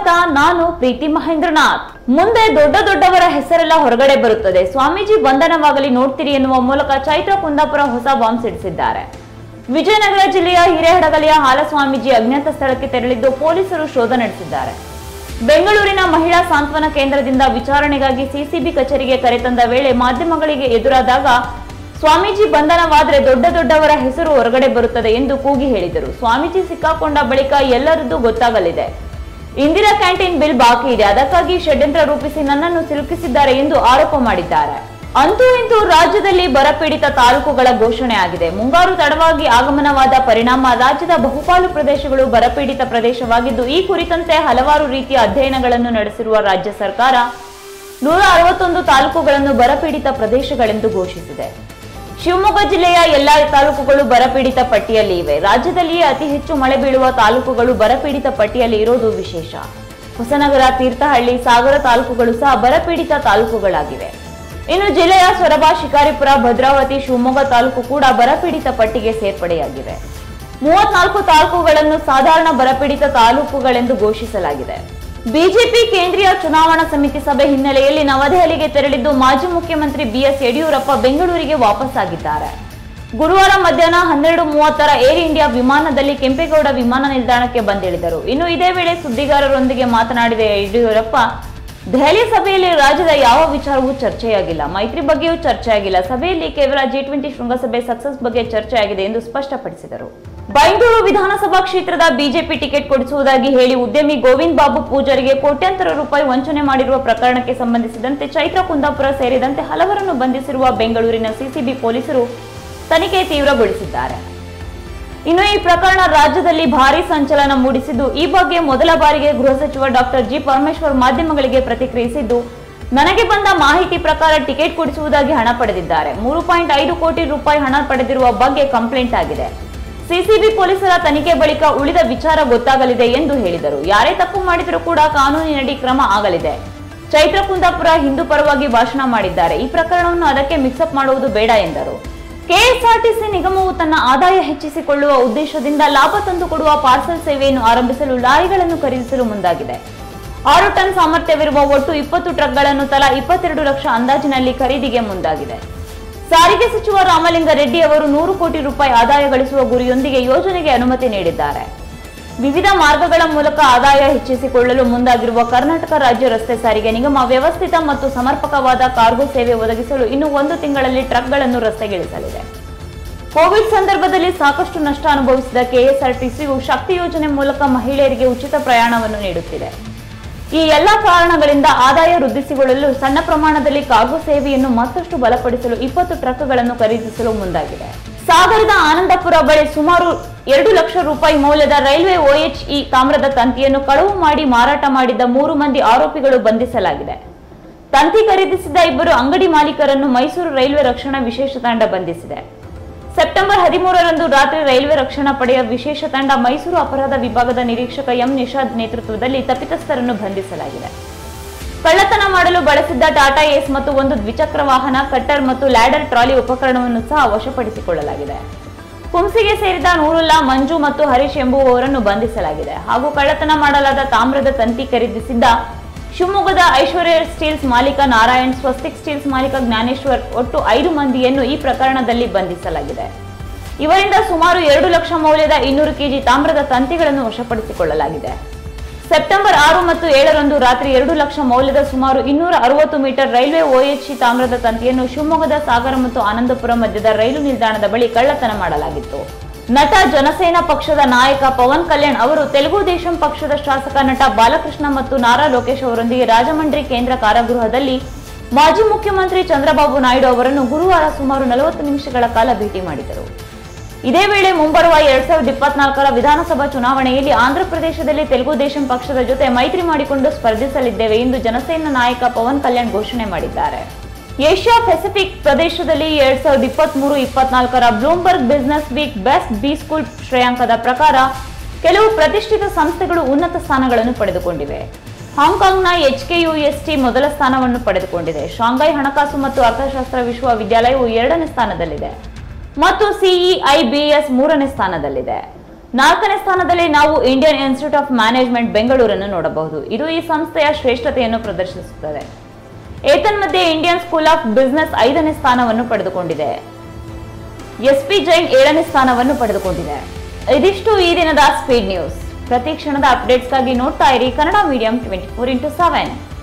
ಸ್ವಾಗತ ನಾನು ಪ್ರೀತಿ ಮಹೇಂದ್ರನಾಥ್ ಮುಂದೆ ದೊಡ್ಡ ದೊಡ್ಡವರ ಹೆಸರೆಲ್ಲ ಹೊರಗಡೆ ಬರುತ್ತದೆ ಸ್ವಾಮೀಜಿ ಬಂಧನವಾಗಲಿ ನೋಡ್ತೀರಿ ಎನ್ನುವ ಮೂಲಕ ಚೈತ್ರ ಕುಂದಾಪುರ ಹೊಸ ಬಾಂಬ್ ಸಿಡಿಸಿದ್ದಾರೆ ವಿಜಯನಗರ ಜಿಲ್ಲೆಯ ಹಿರೇಹಡಗಲಿಯ ಹಾಲಸ್ವಾಮೀಜಿ ಅಜ್ಞಾತ ಸ್ಥಳಕ್ಕೆ ತೆರಳಿದ್ದು ಪೊಲೀಸರು ಶೋಧ ನಡೆಸಿದ್ದಾರೆ ಬೆಂಗಳೂರಿನ ಮಹಿಳಾ ಸಾಂತ್ವನ ಕೇಂದ್ರದಿಂದ ವಿಚಾರಣೆಗಾಗಿ ಸಿಸಿಬಿ ಕಚೇರಿಗೆ ಕರೆತಂದ ವೇಳೆ ಮಾಧ್ಯಮಗಳಿಗೆ ಎದುರಾದಾಗ ಸ್ವಾಮೀಜಿ ಬಂಧನವಾದ್ರೆ ದೊಡ್ಡ ದೊಡ್ಡವರ ಹೆಸರು ಹೊರಗಡೆ ಬರುತ್ತದೆ ಎಂದು ಕೂಗಿ ಹೇಳಿದರು ಸ್ವಾಮೀಜಿ ಸಿಕ್ಕಾಕೊಂಡ ಬಳಿಕ ಎಲ್ಲರದ್ದು ಗೊತ್ತಾಗಲಿದೆ ಇಂದಿರಾ ಕ್ಯಾಂಟೀನ್ ಬಿಲ್ ಬಾಕಿ ಇದೆ ಅದಕ್ಕಾಗಿ ಷಡ್ಯಂತ್ರ ರೂಪಿಸಿ ನನ್ನನ್ನು ಸಿಲುಕಿಸಿದ್ದಾರೆ ಎಂದು ಆರೋಪ ಮಾಡಿದ್ದಾರೆ ಅಂತೂ ಇಂತೂ ರಾಜ್ಯದಲ್ಲಿ ಬರಪೀಡಿತ ತಾಲೂಕುಗಳ ಘೋಷಣೆ ಆಗಿದೆ ಮುಂಗಾರು ತಡವಾಗಿ ಆಗಮನವಾದ ಪರಿಣಾಮ ರಾಜ್ಯದ ಬಹುಪಾಲು ಪ್ರದೇಶಗಳು ಬರಪೀಡಿತ ಪ್ರದೇಶವಾಗಿದ್ದು ಈ ಕುರಿತಂತೆ ಹಲವಾರು ರೀತಿಯ ಅಧ್ಯಯನಗಳನ್ನು ನಡೆಸಿರುವ ರಾಜ್ಯ ಸರ್ಕಾರ ನೂರ ಅರವತ್ತೊಂದು ತಾಲೂಕುಗಳನ್ನು ಬರಪೀಡಿತ ಪ್ರದೇಶಗಳೆಂದು ಘೋಷಿಸಿದೆ ಶಿವಮೊಗ್ಗ ಜಿಲ್ಲೆಯ ಎಲ್ಲಾ ತಾಲೂಕುಗಳು ಬರಪೀಡಿತ ಪಟ್ಟಿಯಲ್ಲಿ ಇವೆ ರಾಜ್ಯದಲ್ಲಿಯೇ ಅತಿ ಹೆಚ್ಚು ಮಳೆ ಬೀಳುವ ತಾಲೂಕುಗಳು ಬರಪೀಡಿತ ಪಟ್ಟಿಯಲ್ಲಿ ಇರೋದು ವಿಶೇಷ ಹೊಸನಗರ ತೀರ್ಥಹಳ್ಳಿ ಸಾಗರ ತಾಲೂಕುಗಳು ಸಹ ಬರಪೀಡಿತ ತಾಲೂಕುಗಳಾಗಿವೆ ಇನ್ನು ಜಿಲ್ಲೆಯ ಸೊರಬ ಶಿಕಾರಿಪುರ ಭದ್ರಾವತಿ ಶಿವಮೊಗ್ಗ ತಾಲೂಕು ಕೂಡ ಬರಪೀಡಿತ ಪಟ್ಟಿಗೆ ಸೇರ್ಪಡೆಯಾಗಿವೆ ಮೂವತ್ನಾಲ್ಕು ತಾಲೂಕುಗಳನ್ನು ಸಾಧಾರಣ ಬರಪೀಡಿತ ತಾಲೂಕುಗಳೆಂದು ಘೋಷಿಸಲಾಗಿದೆ ಬಿಜೆಪಿ ಕೇಂದ್ರೀಯ ಚುನಾವಣಾ ಸಮಿತಿ ಸಭೆ ಹಿನ್ನೆಲೆಯಲ್ಲಿ ನವದೆಹಲಿಗೆ ತೆರಳಿದ್ದು ಮಾಜಿ ಮುಖ್ಯಮಂತ್ರಿ ಬಿಎಸ್ ಯಡಿಯೂರಪ್ಪ ಬೆಂಗಳೂರಿಗೆ ವಾಪಸ್ಸಾಗಿದ್ದಾರೆ ಗುರುವಾರ ಮಧ್ಯಾಹ್ನ ಹನ್ನೆರಡು ಮೂವತ್ತರ ಏರ್ ಇಂಡಿಯಾ ವಿಮಾನದಲ್ಲಿ ಕೆಂಪೇಗೌಡ ವಿಮಾನ ನಿಲ್ದಾಣಕ್ಕೆ ಬಂದಿಳಿದರು ಇನ್ನು ಇದೇ ವೇಳೆ ಸುದ್ದಿಗಾರರೊಂದಿಗೆ ಮಾತನಾಡಿದ ಯಡಿಯೂರಪ್ಪ ದೆಹಲಿ ಸಭೆಯಲ್ಲಿ ರಾಜ್ಯದ ಯಾವ ವಿಚಾರವೂ ಚರ್ಚೆಯಾಗಿಲ್ಲ ಮೈತ್ರಿ ಬಗ್ಗೆಯೂ ಚರ್ಚೆಯಾಗಿಲ್ಲ ಸಭೆಯಲ್ಲಿ ಕೇವಲ ಜಿ ಟ್ವೆಂಟಿ ಶೃಂಗಸಭೆ ಸಕ್ಸಸ್ ಬಗ್ಗೆ ಚರ್ಚೆಯಾಗಿದೆ ಎಂದು ಸ್ಪಷ್ಟಪಡಿಸಿದರು ಬೈಂದೂರು ವಿಧಾನಸಭಾ ಕ್ಷೇತ್ರದ ಬಿಜೆಪಿ ಟಿಕೆಟ್ ಕೊಡಿಸುವುದಾಗಿ ಹೇಳಿ ಉದ್ಯಮಿ ಗೋವಿಂದ್ ಬಾಬು ಪೂಜಾರಿಗೆ ಕೋಟ್ಯಾಂತರ ರೂಪಾಯಿ ವಂಚನೆ ಮಾಡಿರುವ ಪ್ರಕರಣಕ್ಕೆ ಸಂಬಂಧಿಸಿದಂತೆ ಚೈತ್ರ ಕುಂದಾಪುರ ಸೇರಿದಂತೆ ಹಲವರನ್ನು ಬಂಧಿಸಿರುವ ಬೆಂಗಳೂರಿನ ಸಿಸಿಬಿ ಪೊಲೀಸರು ತನಿಖೆ ತೀವ್ರಗೊಳಿಸಿದ್ದಾರೆ ಇನ್ನು ಈ ಪ್ರಕರಣ ರಾಜ್ಯದಲ್ಲಿ ಭಾರೀ ಸಂಚಲನ ಮೂಡಿಸಿದ್ದು ಈ ಬಗ್ಗೆ ಮೊದಲ ಬಾರಿಗೆ ಗೃಹ ಸಚಿವ ಡಾಕ್ಟರ್ ಜಿ ಪರಮೇಶ್ವರ್ ಮಾಧ್ಯಮಗಳಿಗೆ ಪ್ರತಿಕ್ರಿಯಿಸಿದ್ದು ನನಗೆ ಬಂದ ಮಾಹಿತಿ ಪ್ರಕಾರ ಟಿಕೆಟ್ ಕೊಡಿಸುವುದಾಗಿ ಹಣ ಪಡೆದಿದ್ದಾರೆ ಮೂರು ಪಾಯಿಂಟ್ ಐದು ಕೋಟಿ ರೂಪಾಯಿ ಹಣ ಪಡೆದಿರುವ ಬಗ್ಗೆ ಕಂಪ್ಲೇಂಟ್ ಆಗಿದೆ ಸಿಸಿಬಿ ಪೊಲೀಸರ ತನಿಖೆ ಬಳಿಕ ಉಳಿದ ವಿಚಾರ ಗೊತ್ತಾಗಲಿದೆ ಎಂದು ಹೇಳಿದರು ಯಾರೇ ತಪ್ಪು ಮಾಡಿದರೂ ಕೂಡ ಕಾನೂನಿನಡಿ ಕ್ರಮ ಆಗಲಿದೆ ಚೈತ್ರ ಕುಂದಾಪುರ ಹಿಂದೂ ಪರವಾಗಿ ಭಾಷಣ ಮಾಡಿದ್ದಾರೆ ಈ ಪ್ರಕರಣವನ್ನು ಅದಕ್ಕೆ ಮಿಕ್ಸಪ್ ಮಾಡುವುದು ಬೇಡ ಎಂದರು ಕೆಎಸ್ಆರ್ಟಿಸಿ ನಿಗಮವು ತನ್ನ ಆದಾಯ ಹೆಚ್ಚಿಸಿಕೊಳ್ಳುವ ಉದ್ದೇಶದಿಂದ ಲಾಭ ತಂದುಕೊಡುವ ಪಾರ್ಸಲ್ ಸೇವೆಯನ್ನು ಆರಂಭಿಸಲು ಲಾರಿಗಳನ್ನು ಖರೀದಿಸಲು ಮುಂದಾಗಿದೆ ಆರು ಟನ್ ಸಾಮರ್ಥ್ಯವಿರುವ ಒಟ್ಟು ಇಪ್ಪತ್ತು ಟ್ರಕ್ಗಳನ್ನು ತಲಾ ಇಪ್ಪತ್ತೆರಡು ಲಕ್ಷ ಅಂದಾಜಿನಲ್ಲಿ ಖರೀದಿಗೆ ಮುಂದಾಗಿದೆ ಸಾರಿಗೆ ಸಚಿವ ರಾಮಲಿಂಗ ರೆಡ್ಡಿ ಅವರು ನೂರು ಕೋಟಿ ರೂಪಾಯಿ ಆದಾಯ ಗಳಿಸುವ ಗುರಿಯೊಂದಿಗೆ ಯೋಜನೆಗೆ ಅನುಮತಿ ನೀಡಿದ್ದಾರೆ ವಿವಿಧ ಮಾರ್ಗಗಳ ಮೂಲಕ ಆದಾಯ ಹೆಚ್ಚಿಸಿಕೊಳ್ಳಲು ಮುಂದಾಗಿರುವ ಕರ್ನಾಟಕ ರಾಜ್ಯ ರಸ್ತೆ ಸಾರಿಗೆ ನಿಗಮ ವ್ಯವಸ್ಥಿತ ಮತ್ತು ಸಮರ್ಪಕವಾದ ಕಾರ್ಗೋ ಸೇವೆ ಒದಗಿಸಲು ಇನ್ನು ಒಂದು ತಿಂಗಳಲ್ಲಿ ಟ್ರಕ್ಗಳನ್ನು ರಸ್ತೆಗಿಳಿಸಲಿದೆ ಕೋವಿಡ್ ಸಂದರ್ಭದಲ್ಲಿ ಸಾಕಷ್ಟು ನಷ್ಟ ಅನುಭವಿಸಿದ ಕೆಎಸ್ಆರ್ಟಿಸಿಯು ಶಕ್ತಿ ಯೋಜನೆ ಮೂಲಕ ಮಹಿಳೆಯರಿಗೆ ಉಚಿತ ಪ್ರಯಾಣವನ್ನು ನೀಡುತ್ತಿದೆ ಈ ಎಲ್ಲ ಕಾರಣಗಳಿಂದ ಆದಾಯ ವೃದ್ಧಿಸಿಕೊಳ್ಳಲು ಸಣ್ಣ ಪ್ರಮಾಣದಲ್ಲಿ ಕಾರ್ಗೋ ಸೇವೆಯನ್ನು ಮತ್ತಷ್ಟು ಬಲಪಡಿಸಲು ಇಪ್ಪತ್ತು ಟ್ರಕ್ಗಳನ್ನು ಖರೀದಿಸಲು ಮುಂದಾಗಿದೆ ಸಾಗರದ ಆನಂದಪುರ ಬಳಿ ಸುಮಾರು ಎರಡು ಲಕ್ಷ ರೂಪಾಯಿ ಮೌಲ್ಯದ ರೈಲ್ವೆ ಒಎಚ್ಇ ತಾಮ್ರದ ತಂತಿಯನ್ನು ಕಳವು ಮಾಡಿ ಮಾರಾಟ ಮಾಡಿದ್ದ ಮೂರು ಮಂದಿ ಆರೋಪಿಗಳು ಬಂಧಿಸಲಾಗಿದೆ ತಂತಿ ಖರೀದಿಸಿದ ಇಬ್ಬರು ಅಂಗಡಿ ಮಾಲೀಕರನ್ನು ಮೈಸೂರು ರೈಲ್ವೆ ರಕ್ಷಣಾ ವಿಶೇಷ ತಂಡ ಬಂಧಿಸಿದೆ ಸೆಪ್ಟೆಂಬರ್ ಹದಿಮೂರರಂದು ರಾತ್ರಿ ರೈಲ್ವೆ ರಕ್ಷಣಾ ಪಡೆಯ ವಿಶೇಷ ತಂಡ ಮೈಸೂರು ಅಪರಾಧ ವಿಭಾಗದ ನಿರೀಕ್ಷಕ ಎಂ ನಿಷಾದ್ ನೇತೃತ್ವದಲ್ಲಿ ತಪ್ಪಿತಸ್ಥರನ್ನು ಬಂಧಿಸಲಾಗಿದೆ ಕಳ್ಳತನ ಮಾಡಲು ಬಳಸಿದ್ದ ಟಾಟಾ ಏಸ್ ಮತ್ತು ಒಂದು ದ್ವಿಚಕ್ರ ವಾಹನ ಕಟ್ಟರ್ ಮತ್ತು ಲ್ಯಾಡರ್ ಟ್ರಾಲಿ ಉಪಕರಣವನ್ನು ಸಹ ವಶಪಡಿಸಿಕೊಳ್ಳಲಾಗಿದೆ ಕುಂಸಿಗೆ ಸೇರಿದ ನೂರುಲ್ಲಾ ಮಂಜು ಮತ್ತು ಹರೀಶ್ ಎಂಬುವವರನ್ನು ಬಂಧಿಸಲಾಗಿದೆ ಹಾಗೂ ಕಳ್ಳತನ ಮಾಡಲಾದ ತಾಮ್ರದ ತಂತಿ ಖರೀದಿಸಿದ್ದ ಶಿವಮೊಗ್ಗದ ಐಶ್ವರ್ಯ ಸ್ಟೀಲ್ಸ್ ಮಾಲೀಕ ನಾರಾಯಣ್ ಸ್ವಸ್ತಿಕ್ ಸ್ಟೀಲ್ಸ್ ಮಾಲೀಕ ಜ್ಞಾನೇಶ್ವರ್ ಒಟ್ಟು ಐದು ಮಂದಿಯನ್ನು ಈ ಪ್ರಕರಣದಲ್ಲಿ ಬಂಧಿಸಲಾಗಿದೆ ಇವರಿಂದ ಸುಮಾರು ಎರಡು ಲಕ್ಷ ಮೌಲ್ಯದ ಇನ್ನೂರು ಕೆಜಿ ತಾಮ್ರದ ತಂತಿಗಳನ್ನು ವಶಪಡಿಸಿಕೊಳ್ಳಲಾಗಿದೆ ಸೆಪ್ಟೆಂಬರ್ ಆರು ಮತ್ತು ಏಳರಂದು ರಾತ್ರಿ ಎರಡು ಲಕ್ಷ ಮೌಲ್ಯದ ಸುಮಾರು ಇನ್ನೂರ ಅರವತ್ತು ಮೀಟರ್ ರೈಲ್ವೆ ಒಎಚ್ಸಿ ತಾಮ್ರದ ತಂತಿಯನ್ನು ಶಿವಮೊಗ್ಗದ ಸಾಗರ ಮತ್ತು ಆನಂದಪುರ ಮಧ್ಯದ ರೈಲು ನಿಲ್ದಾಣದ ಬಳಿ ಕಳ್ಳತನ ಮಾಡಲಾಗಿತ್ತು ನಟ ಜನಸೇನಾ ಪಕ್ಷದ ನಾಯಕ ಪವನ್ ಕಲ್ಯಾಣ್ ಅವರು ತೆಲುಗು ದೇಶಂ ಪಕ್ಷದ ಶಾಸಕ ನಟ ಬಾಲಕೃಷ್ಣ ಮತ್ತು ನಾರಾ ಲೋಕೇಶ್ ಅವರೊಂದಿಗೆ ರಾಜಮಂಡ್ರಿ ಕೇಂದ್ರ ಕಾರಾಗೃಹದಲ್ಲಿ ಮಾಜಿ ಮುಖ್ಯಮಂತ್ರಿ ಚಂದ್ರಬಾಬು ನಾಯ್ಡು ಅವರನ್ನು ಗುರುವಾರ ಸುಮಾರು ನಲವತ್ತು ನಿಮಿಷಗಳ ಕಾಲ ಭೇಟಿ ಮಾಡಿದರು ಇದೇ ವೇಳೆ ಮುಂಬರುವ ಎರಡ್ ಸಾವಿರದ ಇಪ್ಪತ್ನಾಲ್ಕರ ವಿಧಾನಸಭಾ ಚುನಾವಣೆಯಲ್ಲಿ ಆಂಧ್ರಪ್ರದೇಶದಲ್ಲಿ ತೆಲುಗು ದೇಶಂ ಪಕ್ಷದ ಜೊತೆ ಮೈತ್ರಿ ಮಾಡಿಕೊಂಡು ಸ್ಪರ್ಧಿಸಲಿದ್ದೇವೆ ಎಂದು ಜನಸೇನಾ ನಾಯಕ ಪವನ್ ಕಲ್ಯಾಣ್ ಘೋಷಣೆ ಮಾಡಿದ್ದಾರೆ ಏಷ್ಯಾ ಪೆಸಿಫಿಕ್ ಪ್ರದೇಶದಲ್ಲಿ ಎರಡ್ ಸಾವಿರದ ಇಪ್ಪತ್ತ್ ಮೂರು ಇಪ್ಪತ್ನಾಲ್ಕರ Bloomberg business week best B school ಶ್ರೇಯಾಂಕದ ಪ್ರಕಾರ ಕೆಲವು ಪ್ರತಿಷ್ಠಿತ ಸಂಸ್ಥೆಗಳು ಉನ್ನತ ಸ್ಥಾನಗಳನ್ನು ಪಡೆದುಕೊಂಡಿವೆ ಹಾಂಗ್ಕಾಂಗ್ನ ಎಚ್ಕೆಯುಎಸ್ಟಿ ಮೊದಲ ಸ್ಥಾನವನ್ನು ಪಡೆದುಕೊಂಡಿದೆ ಶಾಂಘೈ ಹಣಕಾಸು ಮತ್ತು ಅರ್ಥಶಾಸ್ತ್ರ ವಿಶ್ವವಿದ್ಯಾಲಯವು ಎರಡನೇ ಸ್ಥಾನದಲ್ಲಿದೆ ಮತ್ತು ಸಿಇಐಬಿಎಸ್ ಮೂರನೇ ಸ್ಥಾನದಲ್ಲಿದೆ ನಾಲ್ಕನೇ ಸ್ಥಾನದಲ್ಲಿ ನಾವು ಇಂಡಿಯನ್ ಇನ್ಸ್ಟಿಟ್ಯೂಟ್ ಆಫ್ ಮ್ಯಾನೇಜ್ಮೆಂಟ್ ಬೆಂಗಳೂರನ್ನು ನೋಡಬಹುದು ಇದು ಈ ಸಂಸ್ಥೆಯ ಶ್ರೇಷ್ಠತೆಯನ್ನು ಪ್ರದರ್ಶಿಸುತ್ತದೆ ಏತನ್ಮಧ್ಯೆ ಇಂಡಿಯನ್ ಸ್ಕೂಲ್ ಆಫ್ ಬಿಸಿನೆಸ್ ಐದನೇ ಸ್ಥಾನವನ್ನು ಪಡೆದುಕೊಂಡಿದೆ ಎಸ್ಪಿ ಜೈನ್ ಏಳನೇ ಸ್ಥಾನವನ್ನು ಪಡೆದುಕೊಂಡಿದೆ ಇದಿಷ್ಟು ಈ ದಿನದ ಸ್ಪೀಡ್ ನ್ಯೂಸ್ ಪ್ರತಿ ಕ್ಷಣದ ಅಪ್ಡೇಟ್ಸ್ಗಾಗಿ ನೋಡ್ತಾ ಇರಿ Kannada medium twenty four into seven